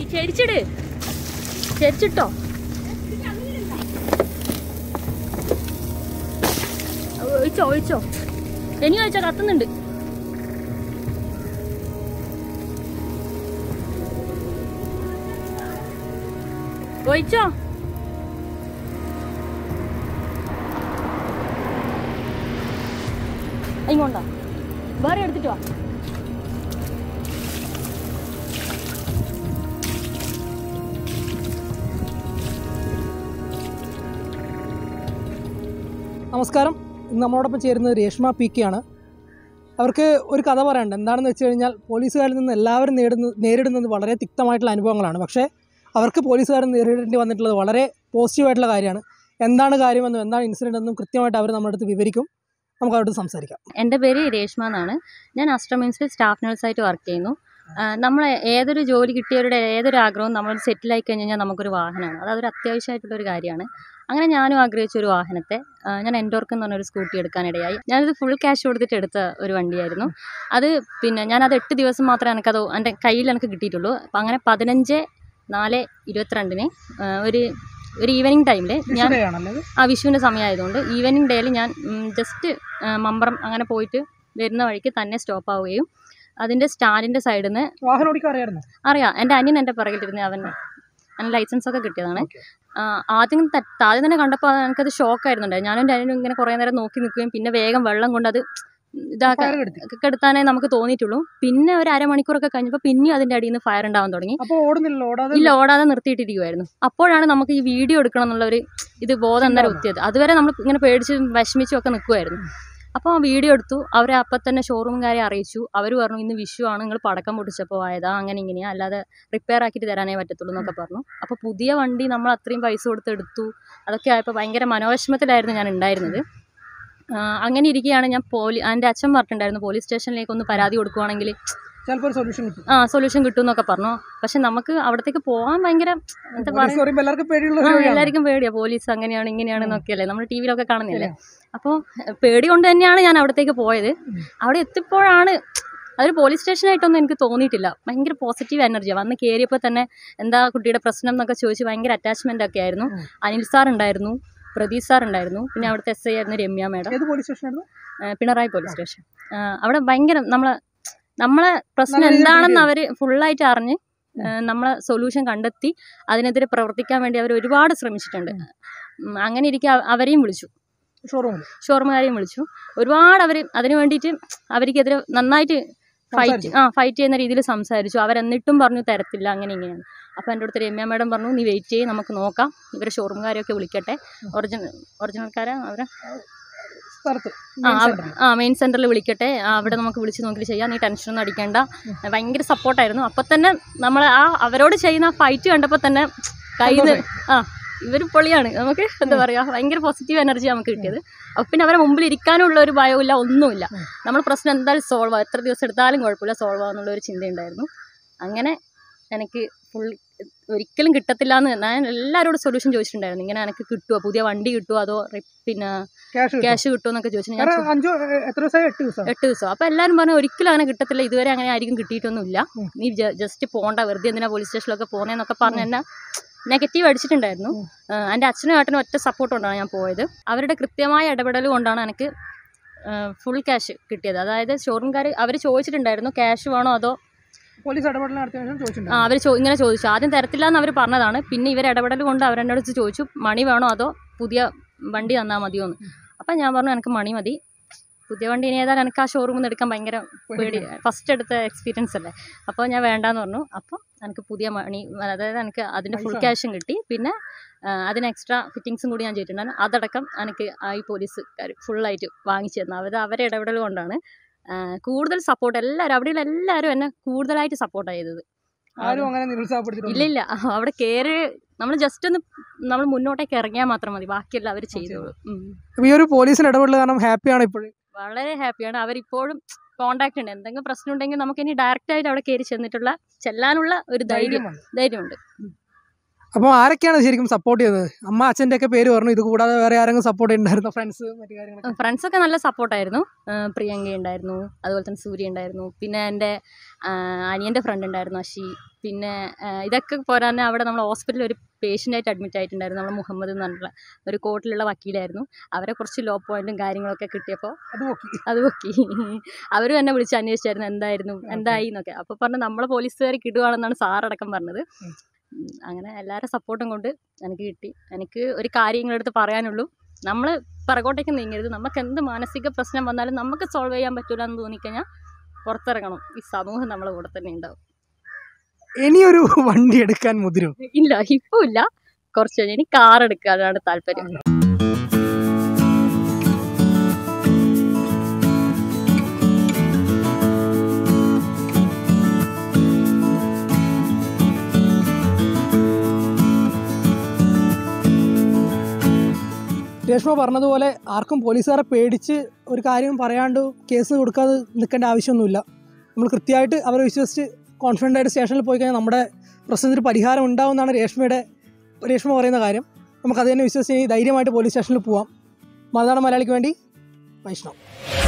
ചെരിച്ചിട് ചെരിച്ചിട്ടോ ഒഴിച്ചോ ഒഴിച്ചോ ഇനി ഒഴിച്ചോ കത്തുന്നുണ്ട് ഒഴിച്ചോ ഇങ്ങോട്ടാ വേറെ എടുത്തിട്ട് വാ നമസ്കാരം ഇന്ന് നമ്മളോടൊപ്പം ചേരുന്നത് രേഷ്മ പി കെ ആണ് അവർക്ക് ഒരു കഥ പറയാനുണ്ട് എന്താണെന്ന് വെച്ച് കഴിഞ്ഞാൽ പോലീസുകാരിൽ നിന്ന് എല്ലാവരും നേടുന്ന നേരിടുന്നത് വളരെ തിക്തമായിട്ടുള്ള അനുഭവങ്ങളാണ് പക്ഷേ അവർക്ക് പോലീസുകാർ നേരിടേണ്ടി വന്നിട്ടുള്ളത് വളരെ പോസിറ്റീവായിട്ടുള്ള കാര്യമാണ് എന്താണ് കാര്യമെന്നും എന്താണ് ഇൻസിഡൻ്റ് എന്നും കൃത്യമായിട്ട് അവർ നമ്മുടെ അടുത്ത് വിവരിക്കും നമുക്ക് അവരോട് സംസാരിക്കാം എൻ്റെ പേര് രേഷ്മ എന്നാണ് ഞാൻ അസ്ട്രമിൻസിൽ സ്റ്റാഫ് നഴ്സായിട്ട് വർക്ക് ചെയ്യുന്നു നമ്മൾ ഏതൊരു ജോലി കിട്ടിയവരുടെ ഏതൊരു ആഗ്രഹവും നമ്മൾ സെറ്റിലായി കഴിഞ്ഞ് കഴിഞ്ഞാൽ നമുക്കൊരു വാഹനമാണ് അത് അതൊരു അത്യാവശ്യമായിട്ടുള്ള ഒരു കാര്യമാണ് അങ്ങനെ ഞാനും ആഗ്രഹിച്ച ഒരു വാഹനത്തെ ആ, ഞാൻ എൻഡോർക്ക് എന്ന് പറഞ്ഞൊരു സ്കൂട്ടി എടുക്കാനിടയായി ഞാനിത് ഫുൾ ക്യാഷ് കൊടുത്തിട്ട് എടുത്ത ഒരു വണ്ടിയായിരുന്നു അത് പിന്നെ ഞാനത് എട്ട് ദിവസം മാത്രമേ എനിക്കത് എൻ്റെ കയ്യിൽ എനിക്ക് കിട്ടിയിട്ടുള്ളൂ അപ്പം അങ്ങനെ പതിനഞ്ച് നാല് ഇരുപത്തിരണ്ടിന് ആ, ഒരു ഒരു ഈവനിങ് ടൈമിൽ ഞാൻ ആണല്ലേ ആ വിഷുവിൻ്റെ സമയമായതുകൊണ്ട് ഈവനിങ് ഡേയിൽ ഞാൻ ജസ്റ്റ് മമ്പറം അങ്ങനെ പോയിട്ട് വരുന്ന വഴിക്ക് തന്നെ സ്റ്റോപ്പ് ആവുകയും അതിൻ്റെ സ്റ്റാൻഡിൻ്റെ സൈഡിൽ നിന്ന് വാഹനം ഓടിക്കാൻ അറിയാമായിരുന്നു അറിയാം എൻ്റെ അനിയൻ എൻ്റെ പുറകിലിരുന്ന് അവൻ അവൻ ലൈസൻസ് ഒക്കെ കിട്ടിയതാണ് ആ, ആദ്യം ത- ആദ്യം തന്നെ കണ്ടപ്പോൾ എനിക്കത് ഷോക്കായിരുന്നുണ്ട് ഞാനും എൻ്റെ അനിയനും ഇങ്ങനെ കുറേ നേരം നോക്കി നിൽക്കുകയും പിന്നെ വേഗം വെള്ളം കൊണ്ട് അത് ഇതാക്കാൻ കെടുത്താനേ നമുക്ക് തോന്നിയിട്ടുള്ളൂ പിന്നെ ഒരു അരമണിക്കൂറൊക്കെ കഴിഞ്ഞപ്പോൾ പിന്നെയും അതിൻ്റെ അടിയിൽ നിന്ന് ഫയർ ഉണ്ടാവാൻ തുടങ്ങി അപ്പോൾ ഓടുന്നില്ല ഓടാതെ ഇല്ല ഓടാതെ നിർത്തിയിട്ടിരിക്കുമായിരുന്നു അപ്പോഴാണ് നമുക്ക് ഈ വീഡിയോ എടുക്കണം എന്നുള്ള ഒരു ഇത് ബോധം അന്നേരം എത്തിയത് അതുവരെ നമ്മൾ ഇങ്ങനെ പേടിച്ച് വിഷമിച്ചും ഒക്കെ നിൽക്കുമായിരുന്നു അപ്പോൾ ആ വീഡിയോ എടുത്തു അവരെ അപ്പം തന്നെ ഷോറൂമുകാരെ അറിയിച്ചു അവർ പറഞ്ഞു ഇന്ന് വിഷു ആണ് നിങ്ങൾ പടക്കം പൊട്ടിച്ചപ്പോൾ ആയതാ അങ്ങനെ ഇങ്ങനെയാ അല്ലാതെ റിപ്പയർ ആക്കിയിട്ട് തരാനേ പറ്റത്തുള്ളൂ എന്നൊക്കെ പറഞ്ഞു അപ്പോൾ പുതിയ വണ്ടി നമ്മൾ അത്രയും പൈസ കൊടുത്ത് എടുത്തു അതൊക്കെ ആയപ്പോൾ ഭയങ്കര മനോവിഷമത്തിലായിരുന്നു ഞാൻ ഉണ്ടായിരുന്നത് ആ, അങ്ങനെ ഇരിക്കുകയാണ് ഞാൻ പോലീ എൻ്റെ അച്ഛൻ പറഞ്ഞിട്ടുണ്ടായിരുന്നു പോലീസ് സ്റ്റേഷനിലേക്ക് ഒന്ന് പരാതി കൊടുക്കുവാണെങ്കിൽ ചിലപ്പോൾ ഒരു സൊല്യൂഷൻ കിട്ടും ആ സൊല്യൂഷൻ കിട്ടും എന്നൊക്കെ പറഞ്ഞു പക്ഷെ നമുക്ക് അവിടത്തേക്ക് പോകാൻ ഭയങ്കര എന്താ പോലീസ് പറയുക പറയുമ്പോൾ എല്ലാവർക്കും പേടിയുള്ള ആ, ഒരു വഴിയാണ്. എല്ലാവർക്കും പേടിയാ പോലീസ് അങ്ങനെയാണ് ഇങ്ങനെയാണ് എന്നൊക്കെയല്ലേ നമ്മൾ ടി വിയിലൊക്കെ കാണുന്നില്ലേ അപ്പോൾ പേടി കൊണ്ട് തന്നെയാണ് ഞാൻ അവിടത്തേക്ക് പോയത് അവിടെ എത്തിയപ്പോഴാണ് അതൊരു പോലീസ് സ്റ്റേഷനായിട്ടൊന്നും എനിക്ക് തോന്നിയിട്ടില്ല ഭയങ്കര പോസിറ്റീവ് എനർജിയാണ് വന്ന് കയറിയപ്പോൾ തന്നെ എന്താ കുട്ടിയുടെ പ്രശ്നം എന്നൊക്കെ ചോദിച്ച് ഭയങ്കര അറ്റാച്ച്മെൻ്റ് ഒക്കെ ആയിരുന്നു അനിൽ സാർ ഉണ്ടായിരുന്നു പ്രദീപ് സാർ ഉണ്ടായിരുന്നു പിന്നെ അവിടുത്തെ എസ് ഐ ആയിരുന്നു രമ്യ മാഡം ഏത് പോലീസ് സ്റ്റേഷനായിരുന്നു ആ, പിണറായി പോലീസ് സ്റ്റേഷൻ ആ, അവിടെ ഭയങ്കര നമ്മളെ നമ്മളെ പ്രശ്നം നല്ല രീതിയിൽ എന്താണെന്ന് അവർ ഫുള്ളായിട്ട് അറിഞ്ഞ് ആ, നമ്മളെ സൊല്യൂഷൻ കണ്ടെത്തി അതിനെതിരെ പ്രവർത്തിക്കാൻ വേണ്ടി അവർ ഒരുപാട് ശ്രമിച്ചിട്ടുണ്ട് ഉം, അങ്ങനെ ഇരിക്കെ അവ- അവരെയും വിളിച്ചു ഷോറൂമിൽ ഷോർമകാരെയും വിളിച്ചു ഒരുപാട് അവർ അതിന് വേണ്ടിയിട്ട് അവർക്കെതിരെ നന്നായിട്ട് ഫൈറ്റ് ആ ഫൈറ്റ് ചെയ്യുന്ന രീതിയിൽ സംസാരിച്ചു അവരെന്നിട്ടും പറഞ്ഞു തരത്തില്ല അങ്ങനെ ഇങ്ങനെയാണ് അപ്പോൾ എൻ്റെ അടുത്ത് രമ്യ മാഡം പറഞ്ഞു നീ വെയിറ്റ് ചെയ്യ് നമുക്ക് നോക്കാം ഇവരെ ഷോറൂമുകാരെയൊക്കെ വിളിക്കട്ടെ ഒറിജിനൽ ഒറിജിനൽക്കാരെ അവരെ സ്ഥലത്ത് ആ main അവ- center ൽ. ആ മെയിൻ സെന്ററിൽ വിളിക്കട്ടെ ആ, അവിടെ നമുക്ക് വിളിച്ച് നോക്കിയിട്ട് ചെയ്യാം നീ ടെൻഷനൊന്നും അടിക്കേണ്ട ഭയങ്കര സപ്പോർട്ടായിരുന്നു അപ്പം തന്നെ നമ്മൾ ആ അവരോട് ചെയ്യുന്ന ഫൈറ്റ് കണ്ടപ്പോൾ തന്നെ കയ്യിൽ നിന്ന് ആ ഇവർ പൊളിയാണ് നമുക്ക് എന്താ പറയുക ഭയങ്കര പോസിറ്റീവ് എനർജി നമുക്ക് കിട്ടിയത് അപ്പം പിന്നെ അവരെ മുമ്പിൽ ഇരിക്കാനുള്ള ഒരു ഭയമില്ല ഒന്നുമില്ല നമ്മൾ പ്രശ്നം എന്തായാലും സോൾവ് ആവും എത്ര ദിവസം എടുത്താലും കുഴപ്പമില്ല സോൾവ് ആവുന്നുള്ള ഒരു ചിന്തയുണ്ടായിരുന്നു അങ്ങനെ എനിക്ക് ഫുൾ ഒരിക്കലും കിട്ടത്തില്ല എന്ന് ഞാൻ എല്ലാവരോടും സൊല്യൂഷൻ ചോദിച്ചിട്ടുണ്ടായിരുന്നു ഇങ്ങനെ എനിക്ക് കിട്ടുമോ പുതിയ വണ്ടി കിട്ടുമോ അതോ റി- പിന്നെ ക്യാഷ് കിട്ടും. ക്യാഷ് കിട്ടുമോ എന്നൊക്കെ ചോദിച്ചു ഞാൻ കാരണം അഞ്ചോ എ- എത്ര ദിവസമായി എട്ട് ദിവസം എട്ട് ദിവസം അപ്പോൾ എല്ലാവരും പറഞ്ഞു ഒരിക്കലും അങ്ങനെ കിട്ടത്തില്ല ഇതുവരെ അങ്ങനെ ആയിരിക്കും കിട്ടിയിട്ടൊന്നുമില്ല ഉം. നീ ജസ്റ്റ് പോണ്ട വെറുതെ എന്തിനാ പോലീസ് സ്റ്റേഷനിലൊക്കെ പോകുന്നതെന്നൊക്കെ പറഞ്ഞ് എന്നെ നെഗറ്റീവ് അടിച്ചിട്ടുണ്ടായിരുന്നു ഉം. ആഹ് എൻ്റെ അച്ഛനും ഏട്ടനും ഒറ്റ സപ്പോർട്ട് കൊണ്ടാണ് ഞാൻ പോയത് അവരുടെ കൃത്യമായ ഇടപെടൽ കൊണ്ടാണ് എനിക്ക് ഫുൾ ക്യാഷ് കിട്ടിയത് അതായത് ഷോറൂംകാർ അവർ ചോദിച്ചിട്ടുണ്ടായിരുന്നു ക്യാഷ് വേണോ അതോ പോലീസ് ഇടപെടൽ നടത്തിയ ശേഷം ചോദിച്ചിട്ടുണ്ട് ആ അവർ ചോ ഇങ്ങനെ ചോദിച്ചു ആദ്യം തരത്തില്ല എന്ന് അവർ പറഞ്ഞതാണ് പിന്നെ ഇവർ ഇടപെടൽ കൊണ്ട് അവരെന്നോട് ചോദിച്ചു മണി വേണോ അതോ പുതിയ വണ്ടി തന്നാൽ മതിയോ എന്ന് അപ്പം ഞാൻ പറഞ്ഞു എനിക്ക് മണി മതി പുതിയ വണ്ടി ഇനി ഏതായാലും എനിക്ക് ആ ഷോറൂമിൽ നിന്ന് എടുക്കാൻ ഭയങ്കര പേടി ഫസ്റ്റ് എടുത്ത എക്സ്പീരിയൻസ് അല്ലേ അപ്പോൾ ഞാൻ വേണ്ടാന്ന് പറഞ്ഞു അപ്പോൾ എനിക്ക് പുതിയ മണി അതായത് എനിക്ക് അതിൻ്റെ ഫുൾ പൈസ. ക്യാഷും കിട്ടി പിന്നെ ആ, അതിന് എക്സ്ട്രാ ഫിറ്റിങ്സും കൂടി ഞാൻ ചെയ്തിട്ടുണ്ടായിരുന്നു അതടക്കം എനിക്ക് ആ ഈ പോലീസുകാർ ഫുള്ളായിട്ട് വാങ്ങിച്ചു തന്നു അവർ അവരെ ഇടപെടൽ കൊണ്ടാണ് ആ, കൂടുതൽ സപ്പോർട്ട് എല്ലാവരും അവിടെയുള്ള എല്ലാവരും എന്നെ കൂടുതലായിട്ട് സപ്പോർട്ട് ചെയ്തത് ആരും അങ്ങനെ നിരുത്സാഹപ്പെടുത്തിയിട്ടില്ല ഇല്ല ഇല്ല അവിടെ കയറി നമ്മൾ ജസ്റ്റ് ഒന്ന് നമ്മൾ മുന്നോട്ടേക്ക് ഇറങ്ങിയാൽ മാത്രം മതി ബാക്കിയെല്ലാം അവർ ചെയ്തോളൂ ഉം. ഈ ഒരു പോലീസിന് ഇടപെടൽ കാരണം ഹാപ്പിയാണ് ഇപ്പോഴും വളരെ ഹാപ്പിയാണ് അവരിപ്പോഴും കോണ്ടാക്ട് ഉണ്ട് എന്തെങ്കിലും പ്രശ്നം ഉണ്ടെങ്കിൽ നമുക്ക് ഇനി ഡയറക്റ്റ് ആയിട്ട് അവിടെ കയറി ചെന്നിട്ടുള്ള ചെല്ലാനുള്ള ഒരു ധൈര്യം ധൈര്യമുണ്ട് അപ്പോൾ ആരൊക്കെയാണ് ശരിക്കും സപ്പോർട്ട് ചെയ്തത് അമ്മ അച്ഛൻ്റെ ഒക്കെ പേര് പറഞ്ഞു ഇത് കൂടാതെ വേറെ ആരെങ്കിലും സപ്പോർട്ട് ചെയ്യുന്നുണ്ടായിരുന്നോ ഫ്രണ്ട്സ് മറ്റു കാര്യങ്ങളൊക്കെ ഫ്രണ്ട്സൊക്കെ നല്ല സപ്പോർട്ടായിരുന്നു പ്രിയങ്ക ഉണ്ടായിരുന്നു അതുപോലെ തന്നെ സൂര്യ ഉണ്ടായിരുന്നു പിന്നെ എൻ്റെ അനിയൻ്റെ ഫ്രണ്ട് ഉണ്ടായിരുന്നു അഷി പിന്നെ ആ, ഇതൊക്കെ പോരാൻ അവിടെ നമ്മൾ ഹോസ്പിറ്റലിൽ ഒരു പേഷ്യൻ്റായിട്ട് അഡ്മിറ്റ് ആയിട്ടുണ്ടായിരുന്നു നമ്മൾ മുഹമ്മദ് എന്ന് പറഞ്ഞിട്ടുള്ള ഒരു കോർട്ടിലുള്ള വക്കീലായിരുന്നു അവരെ കുറച്ച് ലോ പോയിന്റും കാര്യങ്ങളൊക്കെ കിട്ടിയപ്പോൾ അത് നോക്കി അത് നോക്കി അവരും എന്നെ വിളിച്ച് അന്വേഷിച്ചായിരുന്നു എന്തായിരുന്നു എന്തായി എന്നൊക്കെ അപ്പോൾ പറഞ്ഞു നമ്മളെ പോലീസുകാർ കിടുവാണെന്നാണ് സാറടക്കം പറഞ്ഞത് ഉം. ഉം, അങ്ങനെ എല്ലാവരുടെ സപ്പോർട്ടും കൊണ്ട് എനിക്ക് കിട്ടി എനിക്ക് ഒരു കാര്യങ്ങളെടുത്ത് പറയാനുള്ളൂ നമ്മൾ പിറകോട്ടേക്ക് നീങ്ങരുത് നമുക്ക് എന്ത് മാനസിക പ്രശ്നം വന്നാലും നമുക്ക് സോൾവ് ചെയ്യാൻ പറ്റൂല എന്ന് തോന്നിക്കഴിഞ്ഞാൽ പുറത്തിറങ്ങണം ഈ സമൂഹം നമ്മളെ കൂടെ തന്നെ ഉണ്ടാവും ഇനിയൊരു വണ്ടി എടുക്കാൻ മുതിരും ഇല്ല ഇപ്പോൾ ഇല്ല കുറച്ച് കഴിഞ്ഞ് ഇനി കാർ എടുക്കാനാണ് താല്പര്യം രേഷ്മ പറഞ്ഞതുപോലെ ആർക്കും പോലീസുകാരെ പേടിച്ച് ഒരു കാര്യം പറയാണ്ട് കേസ് കൊടുക്കാതെ നിൽക്കേണ്ട ആവശ്യമൊന്നുമില്ല നമ്മൾ കൃത്യമായിട്ട് അവരെ വിശ്വസിച്ച് കോൺഫിഡൻ്റ് ആയിട്ട് സ്റ്റേഷനിൽ പോയി കഴിഞ്ഞാൽ നമ്മുടെ പ്രശ്നത്തിന് പരിഹാരം ഉണ്ടാവുമെന്നാണ് രേഷ്മയുടെ രേഷ്മ പറയുന്ന കാര്യം നമുക്കത് തന്നെ വിശ്വസിച്ച് ഇനി ധൈര്യമായിട്ട് പോലീസ് സ്റ്റേഷനിൽ പോവാം മലനാട് മലയാളിക്ക് വേണ്ടി വൈഷ്ണവ്